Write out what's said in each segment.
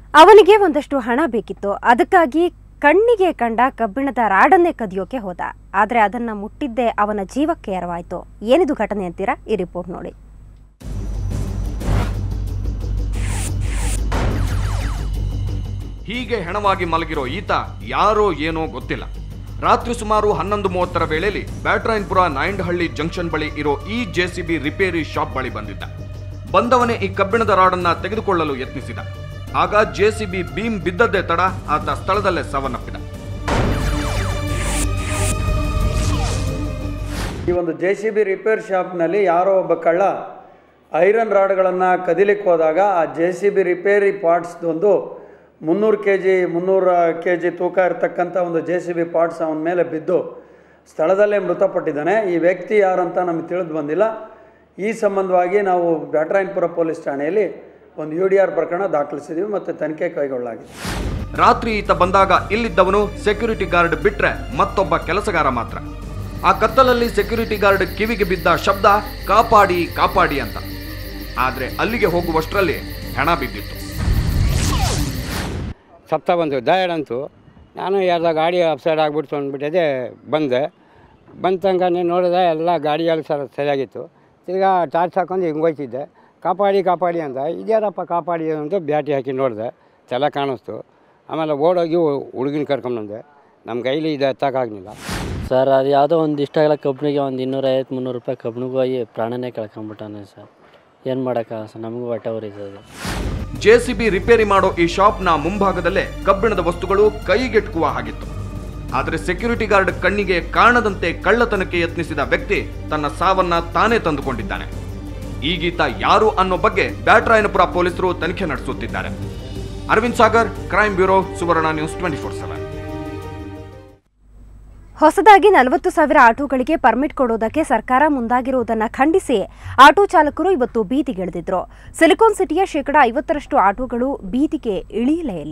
ಅವನಿಗೆ ಒಂದಷ್ಟು ಹಣ ಬೇಕಿತ್ತು ಅದಕ್ಕಾಗಿ ಕಣ್ಣಿಗೆ ಕಂಡ ಕಬ್ಬಿಣದ ರಾಡನ್ನೇ ಕದಿಯೋಕೆ ಹೋದ ಆದರೆ ಅದನ್ನ ಮುಟ್ಟಿದ್ದೇ ಅವನ ಜೀವಕ್ಕೆ ಎರವಾಯ್ತು ಏನಿದು ಘಟನೆ ಅಂತೀರಾ ಈ ರಿಪೋರ್ಟ್ ನೋಡಿ ಹೀಗೆ ಹೆಣವಾಗಿ ಮಲಗಿರೋ ಈತ ಯಾರೋ ಏನೋ ಗೊತ್ತಿಲ್ಲ ರಾತ್ರಿ ಸುಮಾರು ಹನ್ನೊಂದು ಮೂವತ್ತರ ವೇಳೆಯಲ್ಲಿ ಬ್ಯಾಟ್ರಾಯನ್ಪುರ ನಾಯಂಡಹಳ್ಳಿ ಜಂಕ್ಷನ್ ಬಳಿ ಇರೋ ಈ ಜೆಸಿಬಿ ರಿಪೇರಿ ಶಾಪ್ ಬಳಿ ಬಂದಿದ್ದ ಬಂದವನೇ ಈ ಕಬ್ಬಿಣದ ರಾಡನ್ನ ತೆಗೆದುಕೊಳ್ಳಲು ಯತ್ನಿಸಿದ ಆಗ ಜೆಸಿಬಿ ಬೀಮ್ ಬಿದ್ದದ್ದೇ ತಡ ಆತ ಸ್ಥಳದಲ್ಲೇ ಸಾವನ್ನಪ್ಪಿದ ಈ ಒಂದು ಜೆ ಸಿ ಬಿ ರಿಪೇರ್ ಶಾಪ್ನಲ್ಲಿ ಯಾರೋ ಒಬ್ಬ ಕಳ್ಳ ಐರನ್ ರಾಡ್ಗಳನ್ನು ಕದಿಲಿಕ್ಕೆ ಹೋದಾಗ ಆ ಜೆ ಸಿ ಬಿ ರಿಪೇರಿ ಪಾರ್ಟ್ಸ್ದೊಂದು ಮುನ್ನೂರು ಕೆ ಜಿ ಮುನ್ನೂರು ಕೆ ಜಿ ತೂಕ ಇರತಕ್ಕಂಥ ಒಂದು ಜೆ ಸಿ ಬಿ ಪಾರ್ಟ್ಸ್ ಅವನ ಮೇಲೆ ಬಿದ್ದು ಸ್ಥಳದಲ್ಲೇ ಮೃತಪಟ್ಟಿದ್ದಾನೆ ಈ ವ್ಯಕ್ತಿ ಯಾರಂತ ನಮಗೆ ತಿಳಿದು ಬಂದಿಲ್ಲ ಈ ಸಂಬಂಧವಾಗಿ ನಾವು ಬ್ಯಾಟ್ರಾಯನ್ಪುರ ಪೊಲೀಸ್ ಠಾಣೆಯಲ್ಲಿ ಒಂದು ಯು ಡಿ ಆರ್ ಪ್ರಕರಣ ದಾಖಲಿಸಿದ್ದೀವಿ ಮತ್ತು ತನಿಖೆ ಕೈಗೊಳ್ಳಲಾಗಿದೆ ರಾತ್ರಿ ಈತ ಬಂದಾಗ ಇಲ್ಲಿದ್ದವನು ಸೆಕ್ಯೂರಿಟಿ ಗಾರ್ಡ್ ಬಿಟ್ರೆ ಮತ್ತೊಬ್ಬ ಕೆಲಸಗಾರ ಮಾತ್ರ ಆ ಕತ್ತಲಲ್ಲಿ ಸೆಕ್ಯೂರಿಟಿ ಗಾರ್ಡ್ ಕಿವಿಗೆ ಬಿದ್ದ ಶಬ್ದ ಕಾಪಾಡಿ ಕಾಪಾಡಿ ಅಂತ ಆದ್ರೆ ಅಲ್ಲಿಗೆ ಹೋಗುವಷ್ಟರಲ್ಲಿ ಹೆಣ ಬಿದ್ದಿತ್ತು ಸಪ್ತ ಬಂತು ದಯಡ್ ಅಂತು ನಾನು ಯಾರ್ದ ಗಾಡಿ ಅಪ್ಸೈಡ್ ಆಗಿಬಿಡ್ತು ಅಂದ್ಬಿಟ್ಟಿದೆ ಬಂದೆ ಬಂದ ತನಕ ನೋಡಿದೆ ಎಲ್ಲ ಗಾಡಿಗಳು ಸರ್ ಸರಿಯಾಗಿತ್ತು ತಿರ್ಗಾ ಟಾರ್ಚ್ ಹಾಕೊಂಡು ಹಿಂಗೆ ಹೋಯ್ತಿದ್ದೆ ಕಾಪಾಡಿ ಕಾಪಾಡಿ ಅಂತ ಇದ್ಯಾರಪ್ಪ ಕಾಪಾಡಿ ಅಂತ ಬ್ಯಾಟಿ ಹಾಕಿ ನೋಡಿದೆ ತಲೆ ಕಾಣಿಸ್ತು ಆಮೇಲೆ ಓಡೋಗಿ ಹುಡುಗಿನ ಕರ್ಕೊಂಬಂದೆ ನಮ್ಮ ಕೈಲಿ ಇದು ಎತ್ತಕ್ಕಾಗಲಿಲ್ಲ ಸರ್ ಅದು ಯಾವುದೋ ಒಂದು ಇಷ್ಟ ಆಗಲ್ಲ ಕಬ್ಬಿಣಿಗೆ ಒಂದು ಇನ್ನೂರೈವತ್ತು ಮುನ್ನೂರು ರೂಪಾಯಿ ಕಬ್ಬಿಣಿಗೆ ಹೋಗಿ ಪ್ರಾಣನೇ ಕಳ್ಕೊಂಬಿಟ್ಟಾನೆ ಸರ್ ಏನು ಮಾಡೋಕ್ಕಾಗ ಸರ್ ನಮಗೂ ಹೊಟ್ಟೆ ಉರಿತದೆ ಜೆಸಿಬಿ ರಿಪೇರಿ ಮಾಡೋ ಈ ಶಾಪ್ನ ಮುಂಭಾಗದಲ್ಲೇ ಕಬ್ಬಿಣದ ವಸ್ತುಗಳು ಕೈಗೆಟುಕುವ ಹಾಗಿತ್ತು ಆದರೆ ಸೆಕ್ಯೂರಿಟಿ ಗಾರ್ಡ್ ಕಣ್ಣಿಗೆ ಕಾಣದಂತೆ ಕಳ್ಳತನಕ್ಕೆ ಯತ್ನಿಸಿದ ವ್ಯಕ್ತಿ ತನ್ನ ಸಾವನ್ನ ತಾನೇ ತಂದುಕೊಂಡಿದ್ದಾನೆ ಈಗೀತ ಯಾರು ಅನ್ನೋ ಬಗ್ಗೆ ಬ್ಯಾಟ್ರಾಯನಪುರ ಪೊಲೀಸರು ತನಿಖೆ ನಡೆಸುತ್ತಿದ್ದಾರೆ Arvind Sagar crime bureau Suvarna news twenty four seven ಹೊಸದಾಗಿ ನಲವತ್ತು ಸಾವಿರ ಆಟೋಗಳಿಗೆ ಪರ್ಮಿಟ್ ಕೊಡೋದಕ್ಕೆ ಸರ್ಕಾರ ಮುಂದಾಗಿರುವುದನ್ನು ಖಂಡಿಸಿ ಆಟೋ ಚಾಲಕರು ಇವತ್ತು ಬೀದಿಗಿಳಿದಿದ್ರು ಸಿಲಿಕಾನ್ ಸಿಟಿಯ ಶೇಕಡ ಐವತ್ತರಷ್ಟು ಆಟೋಗಳು ಬೀದಿಗೆ ಇಳಿಯಲೇ ಇಲ್ಲ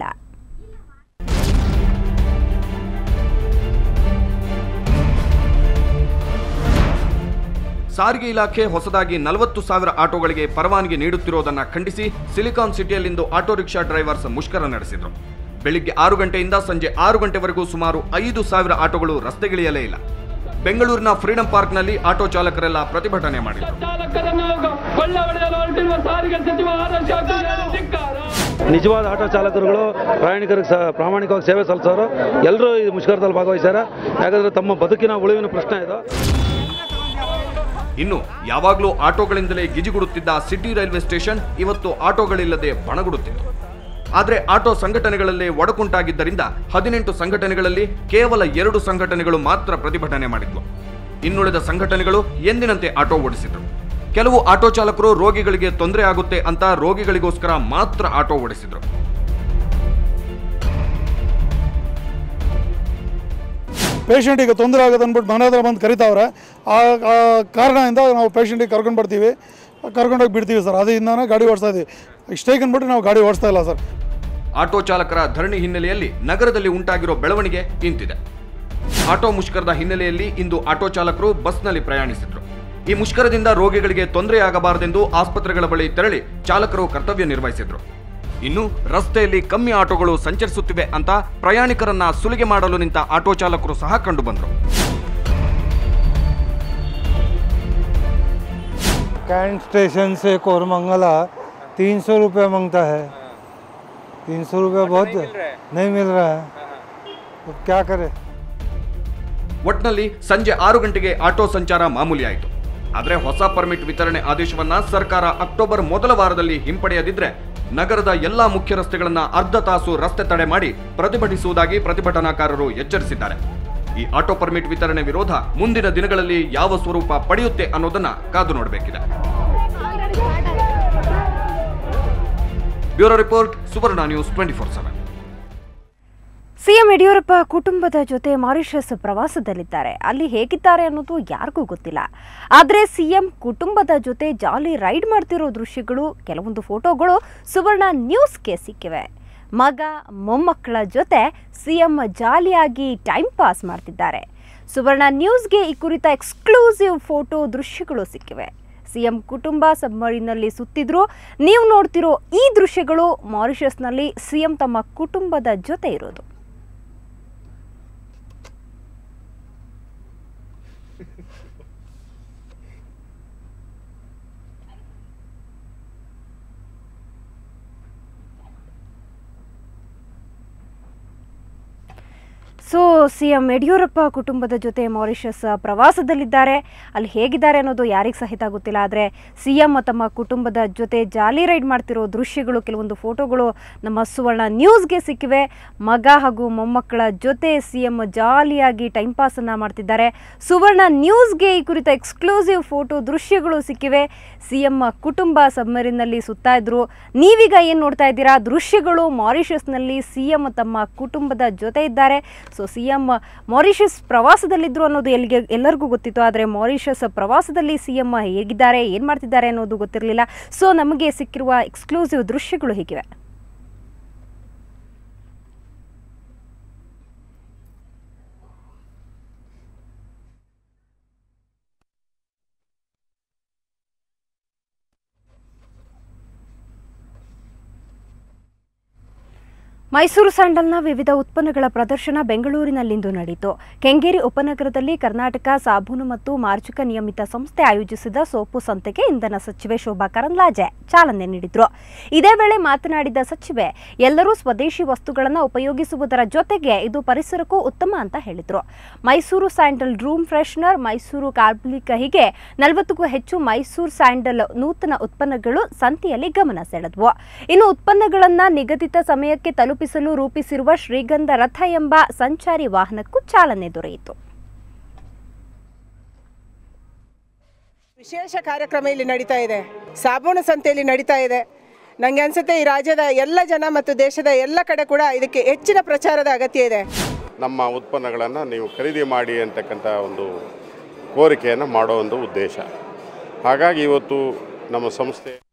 ಸಾರಿಗೆ ಇಲಾಖೆ ಹೊಸದಾಗಿ ನಲವತ್ತು ಸಾವಿರ ಆಟೋಗಳಿಗೆ ಪರವಾನಗಿ ನೀಡುತ್ತಿರುವುದನ್ನು ಖಂಡಿಸಿ ಸಿಲಿಕಾನ್ ಸಿಟಿಯಲ್ಲಿಂದು ಆಟೋ ರಿಕ್ಷಾ ಡ್ರೈವರ್ಸ್ ಮುಷ್ಕರ ನಡೆಸಿದರು ಬೆಳಿಗ್ಗೆ ಆರು ಗಂಟೆಯಿಂದ ಸಂಜೆ ಆರು ಗಂಟೆವರೆಗೂ ಸುಮಾರು ಐದು ಸಾವಿರ ಆಟೋಗಳು ರಸ್ತೆಗಿಳಿಯಲೇ ಇಲ್ಲ ಬೆಂಗಳೂರಿನ ಫ್ರೀಡಂ ಪಾರ್ಕ್ನಲ್ಲಿ ಆಟೋ ಚಾಲಕರೆಲ್ಲ ಪ್ರತಿಭಟನೆ ಮಾಡಿದರು ಚಾಲಕರನ್ನು ಕೊಳ್ಳ ಹೊಡೆಯಲು ಹೊರಟಿರುವ ಸಾರಿಗೆ ಸಚಿವ ಆರ್ ಎಸ್ ಶಾಸಕರಿಗೆ ಧಿಕ್ಕಾರ ನಿಜವಾದ ಆಟೋ ಚಾಲಕರುಗಳು ಪ್ರಯಾಣಿಕರಿಗೆ ಸಹ ಪ್ರಾಮಾಣಿಕವಾಗಿ ಸೇವೆ ಸಲ್ಲಿಸೋರು ಎಲ್ಲರೂ ಈ ಮುಷ್ಕರದಲ್ಲಿ ಭಾಗವಹಿಸ್ಯಾರ ಯಾಕಂದ್ರೆ ತಮ್ಮ ಬದುಕಿನ ಉಳಿವಿನ ಪ್ರಶ್ನೆ ಇದು ಇನ್ನು ಯಾವಾಗಲೂ ಆಟೋಗಳಿಂದಲೇ ಗಿಜಿಗುಡುತ್ತಿದ್ದ ಸಿಟಿ ರೈಲ್ವೆ ಸ್ಟೇಷನ್ ಇವತ್ತು ಆಟೋಗಳಿಲ್ಲದೆ ಬಣಗುಡುತ್ತಿತ್ತು ಆದರೆ ಆಟೋ ಸಂಘಟನೆಗಳಲ್ಲೇ ಒಡಕುಂಟಾಗಿದ್ದರಿಂದ ಹದಿನೆಂಟು ಸಂಘಟನೆಗಳಲ್ಲಿ ಕೇವಲ ಎರಡು ಸಂಘಟನೆಗಳು ಮಾತ್ರ ಪ್ರತಿಭಟನೆ ಮಾಡಿದ್ವು ಇನ್ನುಳಿದ ಸಂಘಟನೆಗಳು ಎಂದಿನಂತೆ ಆಟೋ ಓಡಿಸಿದ್ರು ಕೆಲವು ಆಟೋ ಚಾಲಕರು ರೋಗಿಗಳಿಗೆ ತೊಂದರೆ ಆಗುತ್ತೆ ಅಂತ ರೋಗಿಗಳಿಗೋಸ್ಕರ ಮಾತ್ರ ಆಟೋ ಓಡಿಸಿದ್ರು ಪೇಷಂಟಿಗೆ ತೊಂದರೆ ಆಗೋದು ಅಂದ್ಬಿಟ್ಟು ಮನೆ ಹತ್ರ ಬಂದು ಕರಿತಾವ್ರೆ ಆ ಆ ಕಾರಣದಿಂದ ನಾವು ಪೇಷಂಟಿಗೆ ಕರ್ಕೊಂಡು ಬರ್ತೀವಿ ಕರ್ಕೊಂಡೋಗಿ ಬಿಡ್ತೀವಿ ಸರ್ ಅದರಿಂದನೇ ಗಾಡಿ ಓಡಿಸ್ತಾ ಇದ್ದೀವಿ ಇಷ್ಟೇಗೆ ಅಂದ್ಬಿಟ್ಟು ನಾವು ಗಾಡಿ ಓಡಿಸ್ತಾ ಇಲ್ಲ ಸರ್ ಆಟೋ ಚಾಲಕರ ಧರಣಿ ಹಿನ್ನೆಲೆಯಲ್ಲಿ ನಗರದಲ್ಲಿ ಉಂಟಾಗಿರೋ ಬೆಳವಣಿಗೆ ಇಂತಿದೆ ಆಟೋ ಮುಷ್ಕರದ ಹಿನ್ನೆಲೆಯಲ್ಲಿ ಇಂದು ಆಟೋ ಚಾಲಕರು ಬಸ್ನಲ್ಲಿ ಪ್ರಯಾಣಿಸಿದ್ರು ಈ ಮುಷ್ಕರದಿಂದ ರೋಗಿಗಳಿಗೆ ತೊಂದರೆಯಾಗಬಾರದೆಂದು ಆಸ್ಪತ್ರೆಗಳ ಬಳಿ ತೆರಳಿ ಚಾಲಕರು ಕರ್ತವ್ಯ ನಿರ್ವಹಿಸಿದ್ರು ಇನ್ನು ರಸ್ತೆಯಲ್ಲಿ ಕಮ್ಮಿ ಆಟೋಗಳು ಸಂಚರಿಸುತ್ತಿವೆ ಅಂತ ಪ್ರಯಾಣಿಕರನ್ನ ಸುಲಿಗೆ ಮಾಡಲು ನಿಂತ ಆಟೋ ಚಾಲಕರು ಸಹ ಕಂಡುಬಂದ್ರು कैंट स्टेशन से कोरमंगला तीन सौ रुपये मांगता है तीन सौ रुपये बहुत नहीं मिल रहा है तो क्या करें ಒಟ್ನಲ್ಲಿ ಸಂಜೆ ಆರು ಗಂಟೆಗೆ ಆಟೋ ಸಂಚಾರ ಮಾಮೂಲಿಯಾಯಿತು ಆದರೆ ಹೊಸ ಪರ್ಮಿಟ್ ವಿತರಣೆ ಆದೇಶವನ್ನ ಸರ್ಕಾರ ಅಕ್ಟೋಬರ್ ಮೊದಲ ವಾರದಲ್ಲಿ ಹಿಂಪಡೆಯದಿದ್ರೆ ನಗರದ ಎಲ್ಲಾ ಮುಖ್ಯ ರಸ್ತೆಗಳನ್ನ ಅರ್ಧ ತಾಸು ರಸ್ತೆ ತಡೆ ಮಾಡಿ ಪ್ರತಿಭಟಿಸುವುದಾಗಿ ಪ್ರತಿಭಟನಾಕಾರರು ಎಚ್ಚರಿಸಿದ್ದಾರೆ ಈ ಆಟೋ ಪರ್ಮಿಟ್ ವಿತರಣೆ ವಿರೋಧ ಮುಂದಿನ ದಿನಗಳಲ್ಲಿ ಯಾವ ಸ್ವರೂಪ ಪಡೆಯುತ್ತೆ ಅನ್ನೋದನ್ನ ಕಾದು ನೋಡಬೇಕಿದೆ bureau report Suvarna news twenty four seven CM Yediyurappa ಕುಟುಂಬದ ಜೊತೆ ಮಾರಿಷಸ್ ಪ್ರವಾಸದಲ್ಲಿದ್ದಾರೆ ಅಲ್ಲಿ ಹೇಗಿದ್ದಾರೆ ಅನ್ನೋದು ಯಾರಿಗೂ ಗೊತ್ತಿಲ್ಲ ಆದರೆ ಸಿಎಂ ಕುಟುಂಬದ ಜೊತೆ ಜಾಲಿ ರೈಡ್ ಮಾಡ್ತಿರೋ ದೃಶ್ಯಗಳು ಕೆಲವೊಂದು ಫೋಟೋಗಳು ಸುವರ್ಣ ನ್ಯೂಸ್ಗೆ ಸಿಕ್ಕಿವೆ ಮಗ ಮೊಮ್ಮಕ್ಕಳ ಜೊತೆ ಸಿಎಂ ಜಾಲಿಯಾಗಿ ಟೈಮ್ ಪಾಸ್ ಮಾಡ್ತಿದ್ದಾರೆ ಸುವರ್ಣ ನ್ಯೂಸ್ಗೆ ಈ ಕುರಿತ ಎಕ್ಸ್ಕ್ಲೂಸಿವ್ ಫೋಟೋ ದೃಶ್ಯಗಳು ಸಿಕ್ಕಿವೆ ಸಿಎಂ ಕುಟುಂಬ ಸಬ್ಮರಿನಲ್ಲಿ ಸುತ್ತಿದ್ರು ನೀವು ನೋಡ್ತಿರೋ ಈ ದೃಶ್ಯಗಳು ಮಾರಿಷಸ್ನಲ್ಲಿ ಸಿಎಂ ತಮ್ಮ ಕುಟುಂಬದ ಜೊತೆ ಇರೋದು ಸೊ ಸಿಎಂ ಯಡಿಯೂರಪ್ಪ ಕುಟುಂಬದ ಜೊತೆ ಮಾರಿಷಸ್ ಪ್ರವಾಸದಲ್ಲಿದ್ದಾರೆ ಅಲ್ಲಿ ಹೇಗಿದ್ದಾರೆ ಅನ್ನೋದು ಯಾರಿಗೆ ಸಹಿತ ಗೊತ್ತಿಲ್ಲ ಆದರೆ ಸಿಎಂ ತಮ್ಮ ಕುಟುಂಬದ ಜೊತೆ ಜಾಲಿ ರೈಡ್ ಮಾಡ್ತಿರೋ ದೃಶ್ಯಗಳು ಕೆಲವೊಂದು ಫೋಟೋಗಳು ನಮ್ಮ ಸುವರ್ಣ ನ್ಯೂಸ್ಗೆ ಸಿಕ್ಕಿವೆ ಮಗ ಹಾಗೂ ಮೊಮ್ಮಕ್ಕಳ ಜೊತೆ ಸಿಎಂ ಜಾಲಿಯಾಗಿ ಟೈಮ್ ಪಾಸನ್ನು ಮಾಡ್ತಿದ್ದಾರೆ ಸುವರ್ಣ ನ್ಯೂಸ್ಗೆ ಈ ಕುರಿತ ಎಕ್ಸ್ಕ್ಲೂಸಿವ್ ಫೋಟೋ ದೃಶ್ಯಗಳು ಸಿಕ್ಕಿವೆ ಸಿಎಂ ಕುಟುಂಬ ಸಬ್ಮರಿನಲ್ಲಿ ಸುತ್ತಾ ಇದ್ರು ನೀವೀಗ ಏನು ನೋಡ್ತಾ ಇದ್ದೀರಾ ದೃಶ್ಯಗಳು ಮಾರಿಷಸ್ನಲ್ಲಿ ಸಿಎಂ ತಮ್ಮ ಕುಟುಂಬದ ಜೊತೆ ಇದ್ದಾರೆ ಸೊ ಸಿಎಂ ಮಾರಿಷಸ್ ಪ್ರವಾಸದಲ್ಲಿದ್ದರು ಅನ್ನೋದು ಎಲ್ಲಿಗೆ ಎಲ್ಲರಿಗೂ ಗೊತ್ತಿತ್ತು ಆದರೆ ಮಾರಿಷಸ್ ಪ್ರವಾಸದಲ್ಲಿ ಸಿಎಂ ಹೇಗಿದ್ದಾರೆ ಏನು ಮಾಡ್ತಿದ್ದಾರೆ ಅನ್ನೋದು ಗೊತ್ತಿರಲಿಲ್ಲ ಸೊ ನಮಗೆ ಸಿಕ್ಕಿರುವ ಎಕ್ಸ್ಕ್ಲೂಸಿವ್ ದೃಶ್ಯಗಳು ಹೀಗಿವೆ ಮೈಸೂರು ಸ್ಯಾಂಡಲ್ನ ವಿವಿಧ ಉತ್ಪನ್ನಗಳ ಪ್ರದರ್ಶನ ಬೆಂಗಳೂರಿನಲ್ಲಿಂದು ನಡೆಯಿತು ಕೆಂಗೇರಿ ಉಪನಗರದಲ್ಲಿ ಕರ್ನಾಟಕ ಸಾಬೂನು ಮತ್ತು ಮಾರ್ಜಕ ನಿಯಮಿತ ಸಂಸ್ಥೆ ಆಯೋಜಿಸಿದ ಸೋಪು ಸಂತೆಗೆ ಇಂಧನ ಸಚಿವೆ ಶೋಭಾ ಕರಂದ್ಲಾಜೆ ಚಾಲನೆ ನೀಡಿದ್ರು ಇದೇ ವೇಳೆ ಮಾತನಾಡಿದ ಸಚಿವೆ ಎಲ್ಲರೂ ಸ್ವದೇಶಿ ವಸ್ತುಗಳನ್ನು ಉಪಯೋಗಿಸುವುದರ ಜೊತೆಗೆ ಇದು ಪರಿಸರಕ್ಕೂ ಉತ್ತಮ ಅಂತ ಹೇಳಿದ್ರು Mysore sandal room freshener Mysore carbolic ಹೀಗೆ ನಲವತ್ತಕ್ಕೂ ಹೆಚ್ಚು ಮೈಸೂರು ಸ್ಯಾಂಡಲ್ ನೂತನ ಉತ್ಪನ್ನಗಳು ಸಂತೆಯಲ್ಲಿ ಗಮನ ಸೆಳೆದ್ವು ಇನ್ನು ಉತ್ಪನ್ನಗಳನ್ನ ನಿಗದಿತ ಸಮಯಕ್ಕೆ ತಲುಪಿಸಲು ರೂಪಿಸಿರುವ ಶ್ರೀಗಂಧ ರಥ ಎಂಬ ಸಂಚಾರಿ ವಾಹನಕ್ಕೂ ಚಾಲನೆ ದೊರೆಯಿತು ವಿಶೇಷ ಕಾರ್ಯಕ್ರಮ ಇಲ್ಲಿ ನಡೀತಾ ಇದೆ ಸಾಬೂನು ಸಂತೆಯಲ್ಲಿ ನಡೀತಾ ಇದೆ ನನಗೆ ಅನ್ಸುತ್ತೆ ಈ ರಾಜ್ಯದ ಎಲ್ಲ ಜನ ಮತ್ತು ದೇಶದ ಎಲ್ಲ ಕಡೆ ಕೂಡ ಇದಕ್ಕೆ ಹೆಚ್ಚಿನ ಪ್ರಚಾರದ ಅಗತ್ಯ ಇದೆ ನಮ್ಮ ಉತ್ಪನ್ನಗಳನ್ನು ನೀವು ಖರೀದಿ ಮಾಡಿ ಅಂತಕ್ಕಂಥ ಒಂದು ಕೋರಿಕೆಯನ್ನು ಮಾಡೋ ಒಂದು ಉದ್ದೇಶ ಹಾಗಾಗಿ ಇವತ್ತು ನಮ್ಮ ಸಂಸ್ಥೆ